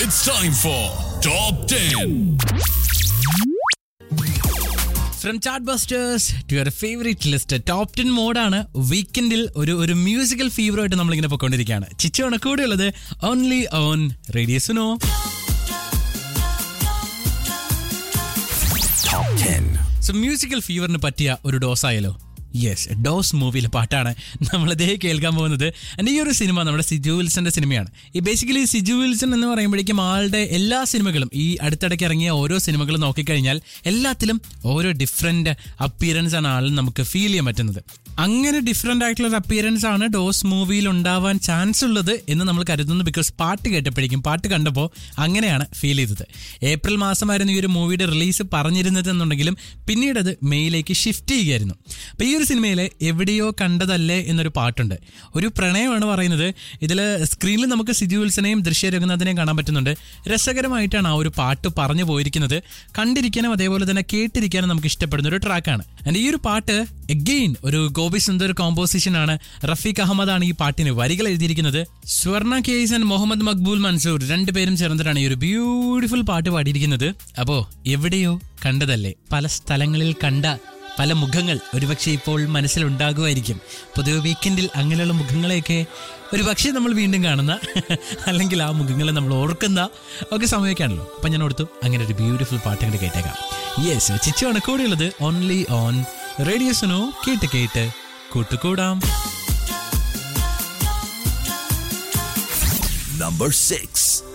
It's time for Top 10. From chart busters to your favourite list top ten മോഡാണ് വീക്കെൻഡിൽ ഒരു ഒരു musical ഫീവറായിട്ട് നമ്മളിങ്ങനെ പൊയ്ക്കൊണ്ടിരിക്കുകയാണ് ചിച്ചോണ് കൂടെയുള്ളത് ഓൺലി ഓൺ റേഡിയസിനോ Top 10. സോ മ്യൂസിക്കൽ ഫീവറിന് പറ്റിയ ഒരു ഡോസ് ആയാലോ യെസ് ഡോസ് മൂവിയിലെ പാട്ടാണ് നമ്മൾ ഇതേ കേൾക്കാൻ പോകുന്നത് എൻ്റെ ഈ ഒരു സിനിമ നമ്മുടെ സിജു വിൽസന്റെ സിനിമയാണ് ഈ ബേസിക്കലി സിജു വിൽസൺ എന്ന് പറയുമ്പോഴേക്കും ആളുടെ എല്ലാ സിനിമകളും ഈ അടുത്തിടയ്ക്ക് ഇറങ്ങിയ ഓരോ സിനിമകളും നോക്കിക്കഴിഞ്ഞാൽ എല്ലാത്തിലും ഓരോ ഡിഫറെൻ്റ് അപ്പിയറൻസ് ആണ് ആളിൽ നമുക്ക് ഫീൽ ചെയ്യാൻ പറ്റുന്നത് അങ്ങനെ ഡിഫറെൻ്റ് ആയിട്ടുള്ള ഒരു അപ്പിയറൻസ് ആണ് ഡോസ് മൂവിയിൽ ഉണ്ടാവാൻ ചാൻസ് ഉള്ളത് എന്ന് നമ്മൾ കരുതുന്നു ബിക്കോസ് പാട്ട് കേട്ടപ്പോഴേക്കും പാട്ട് കണ്ടപ്പോൾ അങ്ങനെയാണ് ഫീൽ ചെയ്തത് ഏപ്രിൽ മാസമായിരുന്നു ഈ ഒരു മൂവിയുടെ റിലീസ് പറഞ്ഞിരുന്നത് എന്നുണ്ടെങ്കിലും പിന്നീട് അത് മെയ്യിലേക്ക് ഷിഫ്റ്റ് ചെയ്യുകയായിരുന്നു അപ്പോൾ ഈ ഒരു സിനിമയിൽ എവിടെയോ കണ്ടതല്ലേ എന്നൊരു പാട്ടുണ്ട് ഒരു പ്രണയമാണ് പറയുന്നത് ഇതിൽ സ്ക്രീനിൽ നമുക്ക് സിജു വിൽസനെയും ദൃശ്യ രഘുനാഥിനെയും കാണാൻ പറ്റുന്നുണ്ട് രസകരമായിട്ടാണ് ആ ഒരു പാട്ട് പറഞ്ഞു പോയിരിക്കുന്നത് കണ്ടിരിക്കാനും അതേപോലെ തന്നെ കേട്ടിരിക്കാനും നമുക്ക് ഇഷ്ടപ്പെടുന്ന ഒരു ട്രാക്കാണ് ആൻഡ് ഈ ഒരു പാട്ട് എഗെയിൻ ഒരു ഗോപി സുന്ദർ കോമ്പോസിഷൻ ആണ് റഫീഖ് അഹമ്മദ് ആണ് ഈ പാട്ടിന് വരികൾ എഴുതിയിരിക്കുന്നത് സ്വർണ കേസ് ആൻഡ് മുഹമ്മദ് മക്ബൂൽ മൻസൂർ രണ്ടുപേരും ചേർന്നിട്ടാണ് ഈ ഒരു ബ്യൂട്ടിഫുൾ പാട്ട് പാടിയിരിക്കുന്നത് അപ്പോ എവിടെയോ കണ്ടതല്ലേ പല സ്ഥലങ്ങളിൽ കണ്ട പല മുഖങ്ങൾ ഒരുപക്ഷെ ഇപ്പോൾ മനസ്സിലുണ്ടാകുമായിരിക്കും പൊതുവെ വീക്കെൻഡിൽ അങ്ങനെയുള്ള മുഖങ്ങളെയൊക്കെ ഒരുപക്ഷെ നമ്മൾ വീണ്ടും കാണുന്ന അല്ലെങ്കിൽ ആ മുഖങ്ങളെ നമ്മൾ ഓർക്കുന്ന ഒക്കെ സമയമൊക്കെയാണല്ലോ അപ്പം ഞാൻ ഓർത്തു അങ്ങനെ ഒരു ബ്യൂട്ടിഫുൾ പാട്ട് ഇങ്ങനെ കേട്ടേക്കാം യെസ് ചിച്ചുവാണ് കൂടെയുള്ളത് ഓൺലി ഓൺ റേഡിയോസിനോ കേട്ട് കേട്ട് കൂട്ടുകൂടാം Number 6.